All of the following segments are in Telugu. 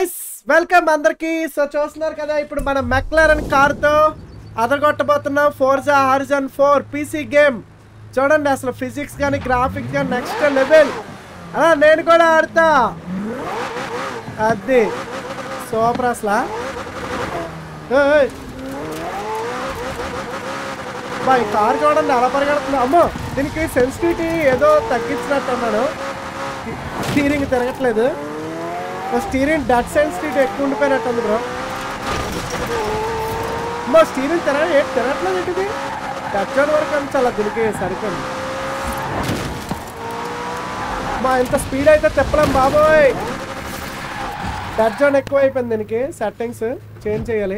గైస్ వెల్కమ్ అందరికి సో చూస్తున్నారు కదా ఇప్పుడు మన మెక్లరన్ కార్తో అదరగొట్టబోతున్నాం Forza Horizon four PC game చూడండి అసలు ఫిజిక్స్ కానీ గ్రాఫిక్స్ కానీ నెక్స్ట్ లెవెల్ అలా నేను కూడా ఆడతా అది సూపర్ అసలు ఏయ్. బా ఈ కార్ చూడండి అలా పరిగెడుతుంది అమ్మో దీనికి సెన్సిటివిటీ ఏదో తగ్గించినట్టు అన్నాను స్టీరింగ్ తిరగట్లేదు స్టీరింగ్ డట్ సెన్సిటివిటీ ఎక్కువ ఉండిపోయినట్టుంది బ్రో అమ్మో స్టీరింగ్ తిరగ ఏ తిరగట్లేదు ఏంటిది టచ్ ఆన్ వరకు అంత చాలా దీనికి సరిపోయింది మా ఇంత స్పీడ్ అయితే చెప్పలేం బాబోయ్ టచ్ జోన్ ఎక్కువ అయిపోయింది దీనికి సెట్టింగ్స్ చేంజ్ చేయాలి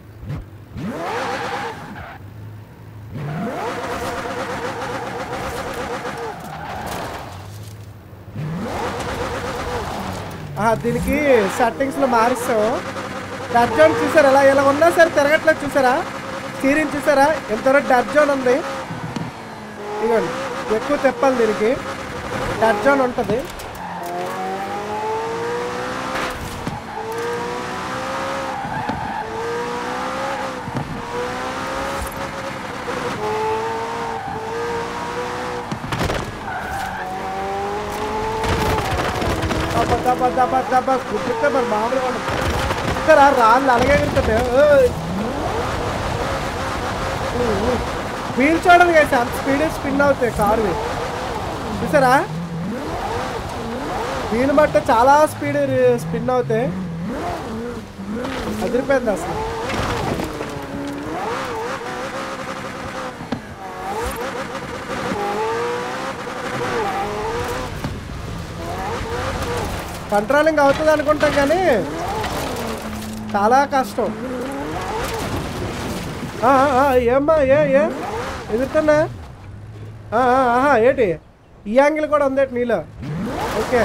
ఆ, దీనికి సెట్టింగ్స్లో మారిస్తాం డట్ జోన్ చూసారా ఎలా ఇలా ఉన్నా సరే తిరగట్లేదు చూసారా స్టీరింగ్ చూసారా ఎంతవరకు డట్ జోన్ ఉంది ఇదిగోండి ఎక్కువ తెప్పాలి దీనికి డట్ జోన్ ఉంటుంది దబ్బ దబ్బ దబ్బ దబ్బ కుట్టితే మరి మామూలుగా ఉండదు చూసారా రాళ్ళు అలాగే ఎగురుతుంటాయి వీల్ చూడండి కదా అంత స్పీడ్ స్పిన్ అవుతాయి కారువి చూసారా వీల్ బట్ట చాలా స్పీడ్ స్పిన్ అవుతాయి అదిరిపోయింది అసలు కంట్రోలింగ్ అవుతుంది అనుకుంటాం కానీ చాలా కష్టం ఆ, ఆ, ఏమ్మా ఏ ఏ ఎదురుతున్నా ఆ, ఆ, ఆహా ఏంటి ఈ యాంగిల్ కూడా ఉంది నీలో okay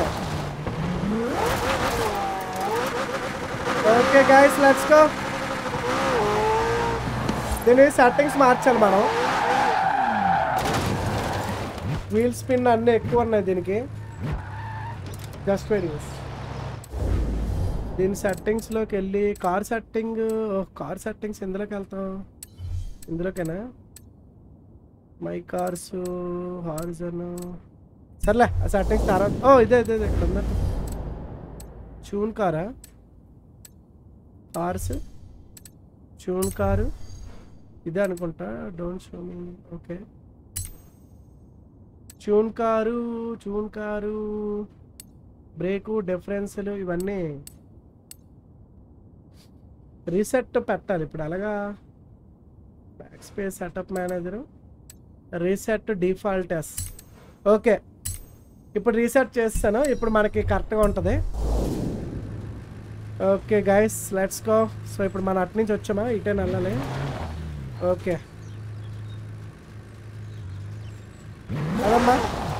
okay guys let's go దీని సెట్టింగ్స్ మార్చాలి మనం వీల్ స్పిన్ అన్నీ ఎక్కువ ఉన్నాయి దీనికి జస్ట్ వెయిటింగ్ దీని సెట్టింగ్స్లోకి వెళ్ళి కార్ సెట్టింగ్ కార్ సెట్టింగ్స్ ఇందులోకి వెళ్తాం ఇందులోకేనా మై కార్స్ హారిజన్ సర్లే ఆ సెట్టింగ్స్ తర్వాత ఓ ఇదే ఇదే ఇదే ఇక్కడ ఉందండి చూన్ కారా కార్స్ చూన్ కారు ఇదే అనుకుంటా don't show me okay tune car tune car brake డిఫరెన్స్లు ఇవన్నీ రీసెట్ పెట్టాలి ఇప్పుడు అలాగా back space setup manager reset default yes okay ఇప్పుడు రీసెట్ చేస్తాను ఇప్పుడు మనకి కరెక్ట్గా ఉంటుంది okay guys let's go so ఇప్పుడు మనం అటు నుంచి వచ్చామా ఇటే వెళ్ళాలి ఓకే అదమ్మా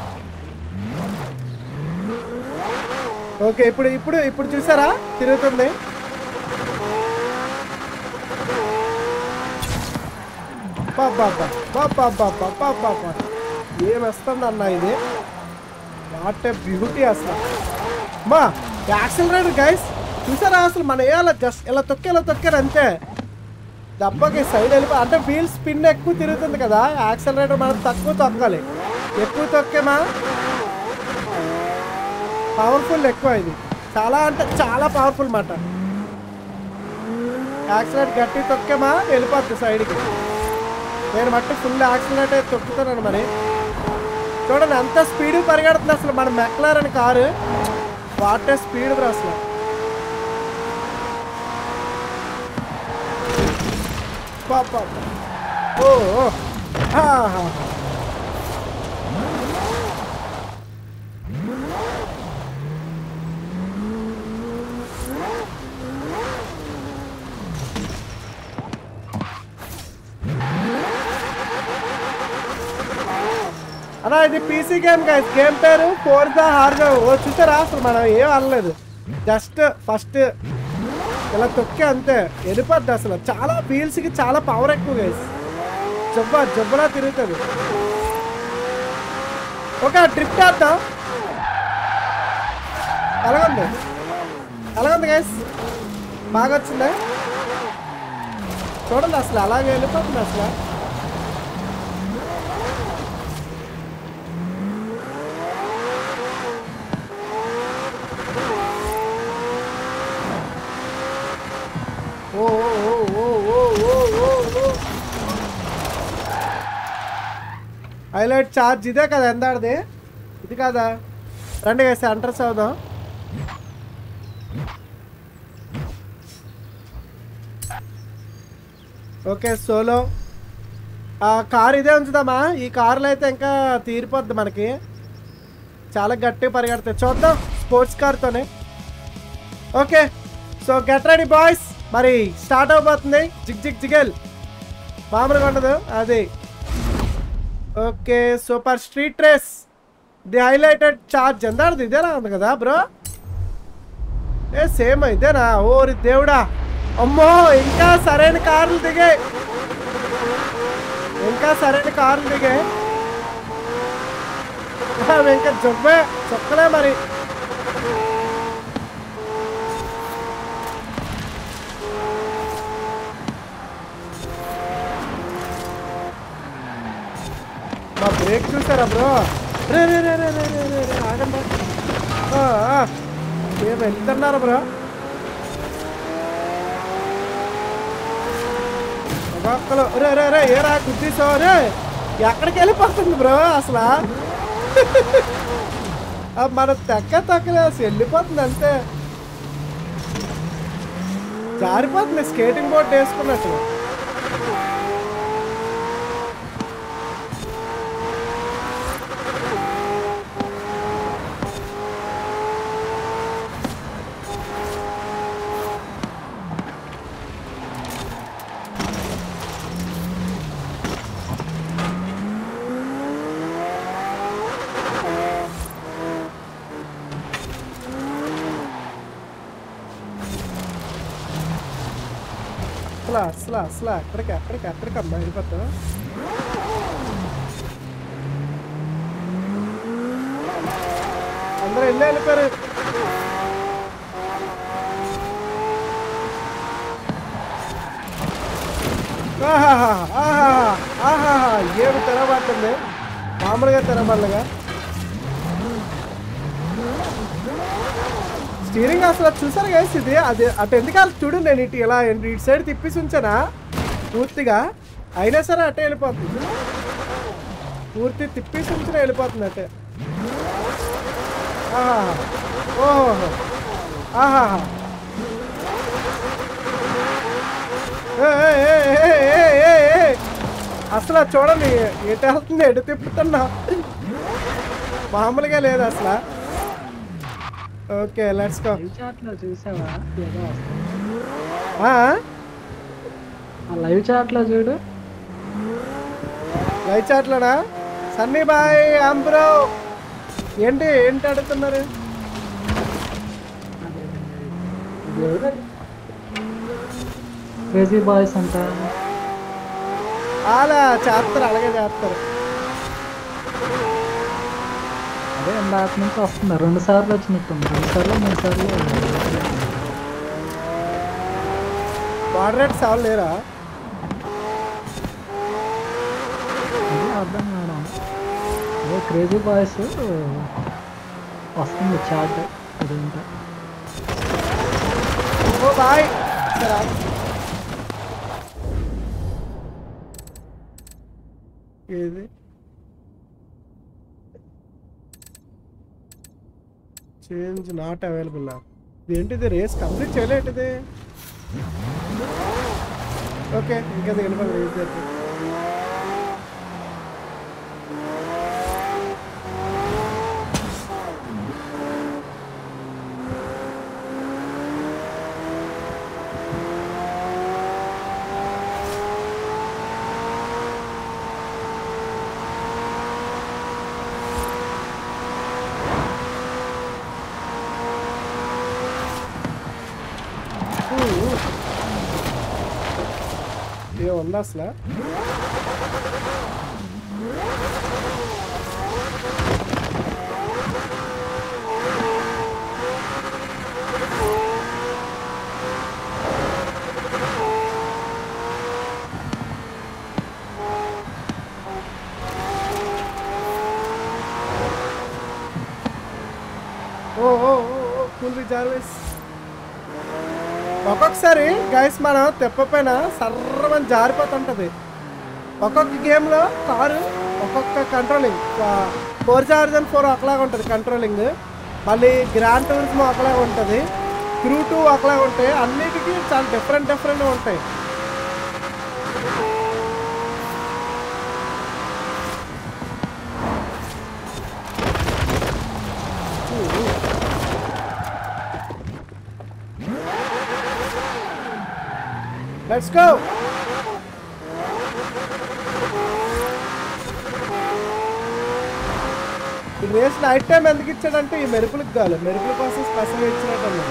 ఓకే ఇప్పుడు ఇప్పుడు ఇప్పుడు చూసారా తిరుగుతుంది ఏం వస్తుంది అన్న ఇది వాట్ ఏ బ్యూటీ అసలు మా యాక్సిలరేటర్ గైస్ చూసారా అసలు మన ఏ అలా జస్ట్ ఇలా తొక్కి ఇలా తొక్కారు అంతే దెబ్బకి సైడ్ వెళ్ళిపో అంటే వీల్ స్పిన్ ఎక్కువ తిరుగుతుంది కదా యాక్సిలరేటర్ మనం తక్కువ తొక్కాలి ఎక్కువ తొక్కేమా పవర్ఫుల్ ఎక్కువ ఇది చాలా అంటే చాలా పవర్ఫుల్ మాట యాక్సిడెంట్ గట్టి తొక్కేమా వెళ్ళిపోద్ది సైడ్కి నేను మట్టి ఫుల్ యాక్సిడెంట్ అయితే తొక్కుతున్నాను మరి చూడండి అంత స్పీడ్ పరిగెడుతుంది అసలు మన మెక్లారని కారు వాటే స్పీడ్ బ్రో అసలు పాప ఓ ఓ. ఆహా. అన్నా ఇది పీసీ గేమ్ గైస్ గేమ్ పేరు ఫోర్ ద హార్డ్ ఓ చూసారా అసలు మనం ఏం అనలేదు జస్ట్ ఫస్ట్ ఇలా తొక్కే అంతే వెళ్ళిపోద్ది అసలు చాలా వీల్స్కి చాలా పవర్ ఎక్కువ గైస్ జబ్బ జబ్బలా తిరుగుతుంది ఒక డ్రిఫ్ట్ వేద్దాం ఎలాగుంది ఎలా ఉంది గైస్ బాగా వచ్చిందా చూడండి అసలు అలాగే వెళ్ళిపోతుంది అసలు ఓ ఓ ఓ ఓ ఓ ఓ ఓ హైలైట్ చార్జ్ ఇదే కదా ఎందాడిది ఇది కాదా రండి వేసి ఎంట్రన్స్ అవుదాం ఓకే సోలో ఆ కార్ ఇదే ఉంచుదామా ఈ కార్లో అయితే ఇంకా తీరిపోద్ది మనకి చాలా గట్టిగా పరిగెడతాయి చూద్దాం స్పోర్ట్స్ కార్తోనే okay so get ready boys మరి స్టార్ట్ అవబోతుంది జిగ్ జిగ్ జిగల్ మామూలుగా ఉండదు అది okay super street race the highlighted charge ఎంత ఇదేనా ఉంది కదా బ్రో ఏ సేమ్ ఇదేనా ఓరి దేవుడా అమ్మో ఇంకా సరైన కార్లు దిగే ఇంకా సరైన కార్లు దిగే అవి ఇంకా జొబ్బే చొక్కలే మరి మా బ్రేక్ చూసారా బ్రో రే రే రే రే రే రే రే రే ఆగండి ఆ, ఆ. ఏం వెళ్తున్నారా బ్రో ఒక్కొక్కరు రే రే రే ఏ రా గుద్దీసావు రే ఎక్కడికి వెళ్ళిపోతుంది బ్రో అసలు ఆ, మన తెక్క తక్కలే అసలు వెళ్ళిపోతుంది అంతే జారిపోతుంది స్కేటింగ్ బోర్డ్ వేసుకున్నట్టు అసలు అసలు అసలు అక్కడికి అక్కడికి అక్కడికి అమ్మా వెళ్ళిపోతా అందరూ వెళ్ళి వెళ్ళిపోయారు ఆహాహా, ఆహాహా, ఆహాహా, ఏమి తెరబడుతుంది మామూలుగా తెరబడలుగా స్టీరింగ్ అసలు చూసారు గైస్ ఇది అది అటు ఎందుకు చూడు నేను ఇటు ఇలా ఇటు సైడ్ తిప్పేసి ఉంచానా పూర్తిగా అయినా సరే అటే వెళ్ళిపోతుంది పూర్తి తిప్పేసి ఉంచిన వెళ్ళిపోతుంది అటే ఆహా ఓహో ఆహా అసలు అది చూడండి ఎటు వెళ్తుంది ఎటు తిప్పుతున్నా మామూలుగా లేదు అసలు okay let's go live chat లో చూసావా ఏదో వస్తుంది. ఆ ఆ లైవ్ చాట్ లో చూడు లైవ్ చాట్లోనా సన్నీ బాయ్ అంబ్రో ఏంటి ఏంటి అడుగుతున్నారు క్రేజీ బాయ్స్ అంట అలా చేస్తారు అలాగే చేస్తారు అదే ఇందాక నుంచి వస్తుంది రెండు సార్లు వచ్చినట్టుంది రెండు సార్లు మూడు సార్లు మోడరేట్ సాల్ లేరా అదే అర్థం కావడం అదే క్రేజీ బాయ్స్ వస్తుంది చాట్ అదేంటో ఓ బాయ్ సరే ఆగు. ఏది చేంజ్ నాట్ అవైలబుల్ ఏంటిది రేస్ కంప్లీట్ చేయలేటిది ఓకే ఇంకా వెళ్ళిపోయి రేస్ చేద్దాం ఏముంది అసలు జార్విస్ ఒక్కొక్కసారి గైస్ మనం తెప్పపైన సర్రమని జారిపోతుంటది ఒక్కొక్క గేమ్లో కారు ఒక్కొక్క కంట్రోలింగ్ ఫోర్ చార్జన్ ఫోర్ ఒకలాగా ఉంటుంది కంట్రోలింగ్ మళ్ళీ గ్రాండ్ టూరిజం ఒకలాగా ఉంటుంది క్రూ టూ ఒకలాగా ఉంటాయి అన్నిటికీ చాలా డిఫరెంట్ డిఫరెంట్గా ఉంటాయి లెట్స్ గో ఈ రేస్ నైట్ టైం ఎందుకు ఇచ్చాడంటే ఈ మెరుపులకు కాదు మెరుపుల కోసం స్పెషల్గా ఇచ్చినట్టు అన్నాడు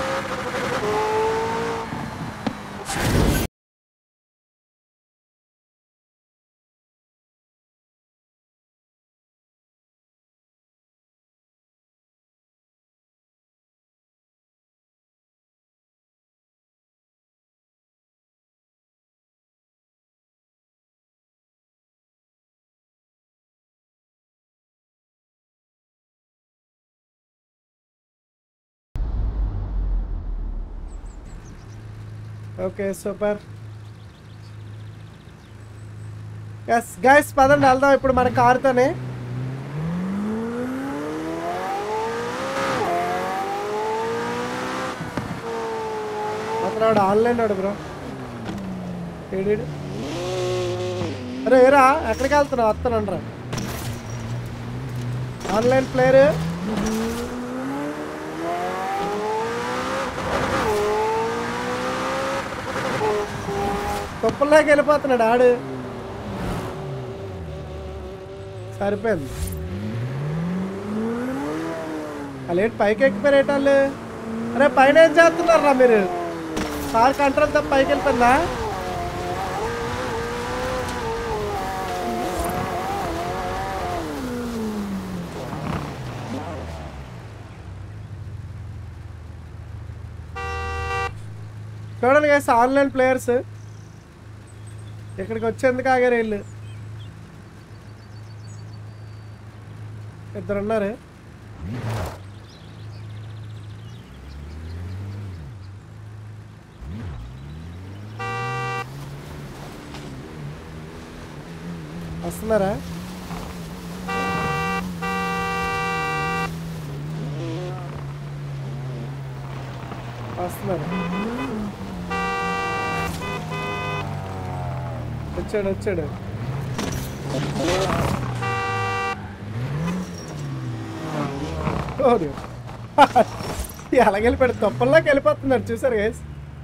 ఓకే సూపర్ ఎస్ గైస్ పదండి వెళ్దాం ఇప్పుడు మన కారుతోనే అతను ఆన్లైన్ వాడు బ్రో ఏడీడు అరే ఏరా ఎక్కడికి వెళ్తున్నావు వస్తానండ్రా ఆన్లైన్ ప్లేయర్ తుప్పల్లోకి వెళ్ళిపోతున్నాడు ఆడు సరిపోయింది వాళ్ళేంటి పైకి ఎక్కిపోయారు వాళ్ళు అరే పైన ఏం చేస్తున్నారా మీరు కార్ కంట్రోల్ తప్ప పైకి వెళ్ళిపోయిందా చూడండి గైస్ ఆన్లైన్ ప్లేయర్స్ ఇక్కడికి వచ్చేందుకు ఆగారు వీళ్ళు ఇద్దరు ఉన్నారు వస్తున్నారా వస్తున్నారు వచ్చాడు వచ్చాడు ఓ దేవుడు. ఎలాగ వెళ్ళిపోయాడు తొప్పల్లోకి వెళ్ళిపోతున్నాడు చూసారు గైస్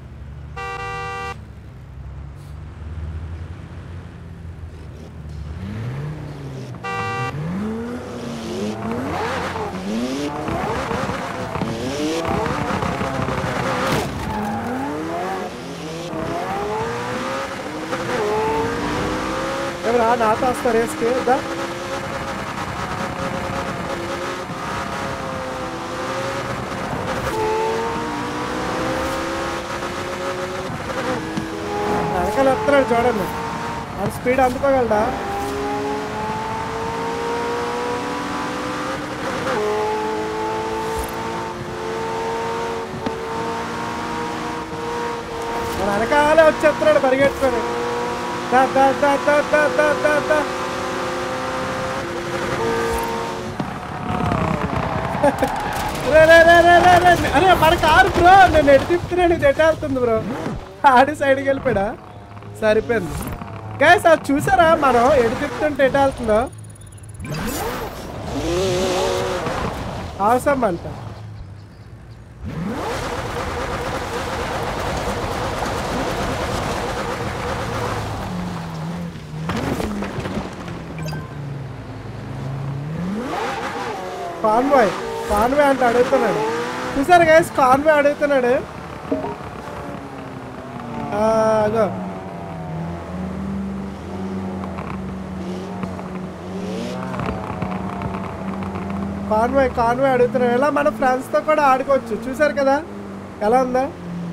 ఎవరా నాతో వస్తారు రేస్కి దా వెనకాల వస్తున్నాడు చూడండి ఆ స్పీడ్ అందుకోగలడా మన వెనకాలే వచ్చేస్తున్నాడు పరిగెట్టుకొని దా దా దా దా దా దా దా దా రే రే రే రే రే రే అరే మన కారు బ్రో నేను ఎటు తిప్పుతున్నాను ఇది ఎటు వెళ్తుంది బ్రో ఆడి సైడ్కి వెళ్ళిపోయాడా సరిపోయింది గైస్ అది చూసారా మనం ఎటు తిప్పుతుంటే ఎటు వెళ్తుందో అవసరం అంట కాన్వాయ్ కాన్వే అంటే అడుగుతున్నాడు చూసారు గైస్ కాన్వే అడుగుతున్నాడు ఆ, అగో కాన్వే కాన్వే అడుగుతున్నాడు ఎలా మన ఫ్రెండ్స్తో కూడా ఆడుకోవచ్చు చూసారు కదా ఎలా ఉందా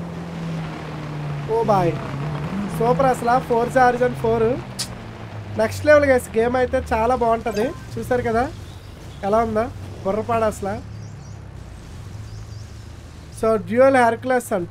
ఓ బాయ్ సూపర్ అసలు four charge and four next level guys game అయితే చాలా బాగుంటుంది చూసారు కదా ఎలా ఉందా బుర్రపాడ అసలు సో డ్యూయల్ హెర్క్లెస్ అంట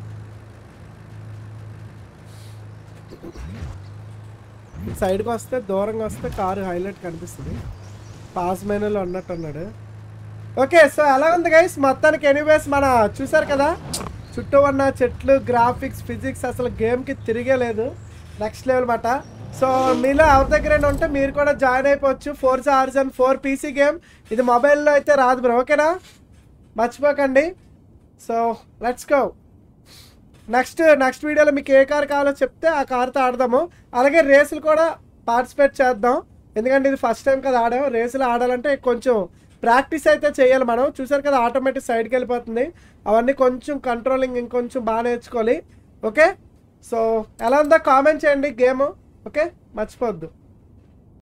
సైడ్కి వస్తే దూరంగా వస్తే కారు హైలైట్ కనిపిస్తుంది పాస్ మెనూలో ఉన్నట్టు ఉన్నాడు ఓకే సో ఎలా ఉంది గైస్ మొత్తానికి ఎనీవేస్ మన చూసారు కదా చుట్టూ ఉన్న చెట్లు గ్రాఫిక్స్ ఫిజిక్స్ అసలు గేమ్కి తిరిగే లేదు నెక్స్ట్ లెవెల్ మాట సో మీలో ఎవరి దగ్గరైనా ఉంటే మీరు కూడా జాయిన్ అయిపోవచ్చు Forza Horizon four PC game ఇది మొబైల్లో అయితే రాదు బ్రో ఓకేనా మర్చిపోకండి so let's go next next వీడియోలో మీకు ఏ కార్ కావాలో చెప్తే ఆ కార్తో ఆడదాము అలాగే రేసులు కూడా పార్టిసిపేట్ చేద్దాం ఎందుకంటే ఇది ఫస్ట్ టైం కదా ఆడాం రేసులు ఆడాలంటే కొంచెం ప్రాక్టీస్ అయితే చేయాలి మనం చూసారు కదా ఆటోమేటిక్ సైడ్కి వెళ్ళిపోతుంది అవన్నీ కొంచెం కంట్రోలింగ్ ఇంకొంచెం బాగా నేర్చుకోవాలి ఓకే సో ఎలా ఉందో కామెంట్ చేయండి గేమ్ ఓకే మర్చిపోవద్దు